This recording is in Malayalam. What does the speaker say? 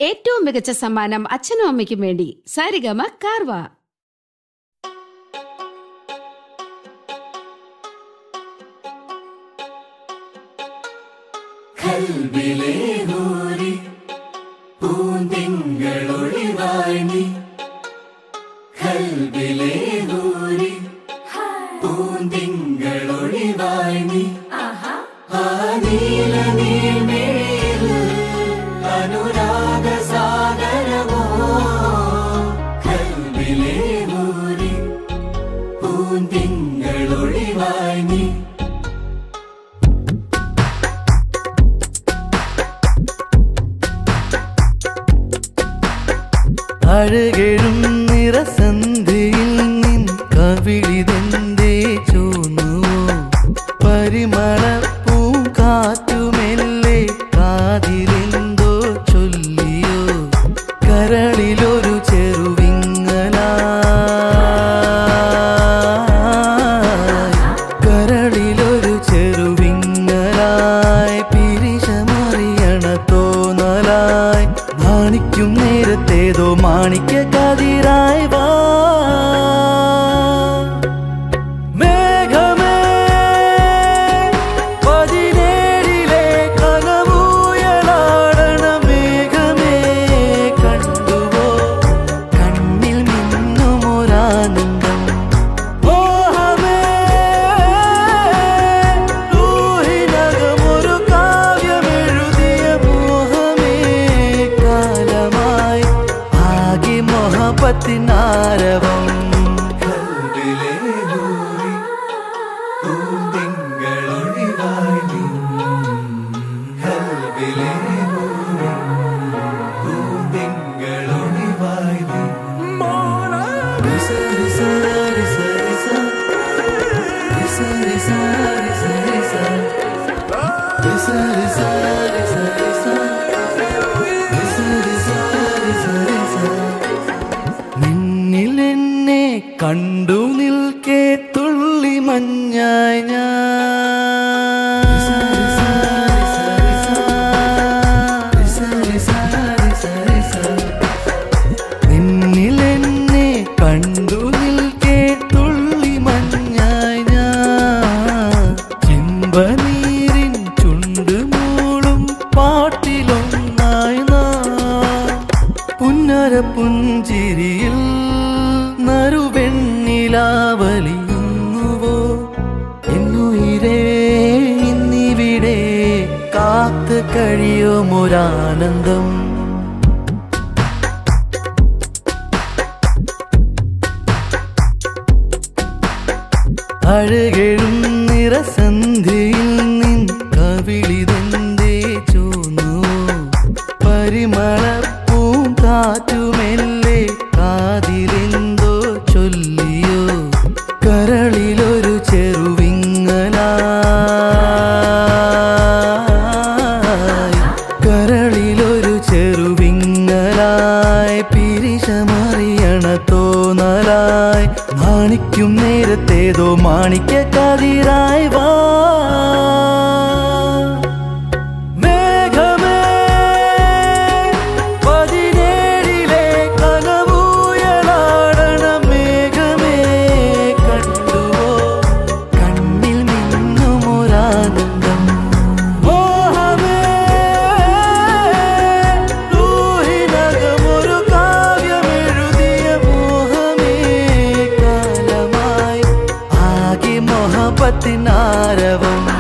ഏറ്റവും മികച്ച സമ്മാനം അച്ഛനും അമ്മയ്ക്കും വേണ്ടി സാരിഗമ കാർവ കൽവിലെ ഹൂരി പൂന്തിങ്കളൊളിവായി നീ കൽവിലെ ഹൂരി പൂന്തിങ്കളൊളിവായി നീ ആ നീല നീർമിഴിയിൽ അനുരാഗ സാഗരമോ കൽവിലെ ഹൂരി പൂന്തിങ്കളൊളിവായി നീ അഴകെഴും നിറസന്ധിയിൽ നിൻ കവിളിതെന്തേ ചോന്നുവോ പരിമള പൂങ്കാറ്റുമെല്ലെ കാതിലെന്തോ ചൊല്ലിയോ കരളിലൊരു ചെറുവിങ്ങലായി കരളിലൊരു ചെറുവിങ്ങലായി പിരിശമറിയണ തോന്നലായി മാണിക്കും നേരത്തേതോ മാണിക്യ കതിരായി വാ മേഘമേ പതിനേഴിലെ കനവൂയലാടണ മേഘമേ കണ്ടുവോ കണ്ണിൽ മിന്നുമൊരാനന്ദം മോഹമേ ൂഹിനകമൊരു കാവ്യമെഴുതിയ മോഹമേ കാലമായി ആകെ മൊഹപ്പത്തിനാരവം കൽവിലെ ഹൂരി പൂന്തിങ്കളൊളിവായി നീ കൽവിലെ ഹൂരി പൂന്തിങ്കളൊളിവായി നീ റിസ റിസ റിസ റിസ റിസ റിസ റിസ റിസ റിസ റിസ റിസ റിസ റിസ റിസ റിസ റിസ നിന്നിൽ എന്നെ കണ്ടു നിൽക്കെ തുള്ളി മഞ്ഞായി ഞാൻ നിന്നിൽ എന്നെ കണ്ടു നിൽക്കെ തുള്ളി മഞ്ഞായി ഞാൻ ചെമ്പനീരിൻ ചുണ്ട് മൂളും പാട്ടിലൊന്നായി നാം പുന്നര പുഞ്ചിരിയിൽ നറുവെണ്ണിലാവലിയുന്നുവോ എന്നുയിരേ ഇന്നിവിടെ കാത്ത് കഴിയുമൊരാനന്ദം അഴകെഴും നിറസന്ധിയിൽ നിൻ കവിളിതെന്തേ ചോന്നുവോ പരിമള പൂങ്കാറ്റുമെല്ലെ കാതിലെന്തോ ചൊല്ലിയോ കരളിലൊരു ചെറുവിങ്ങലായി കരളിലൊരു ചെറുവിങ്ങലായി പിരിശമറിയണ തോന്നലായി നാണിക്കും നേരത്തേതോ മാണിക്യ കതിരായി വാ മേഘമേ പതിനേഴിലെ കനവൂയലാടണ മേഘമേ കണ്ടുവോ കണ്ണിൽ മിന്നുമൊരാനന്ദം മോഹമേ ൂഹിനകമൊരു കാവ്യമെഴുതിയ മോഹമേ കാലമായി ആകെ മൊഹപ്പത്തിനാരവം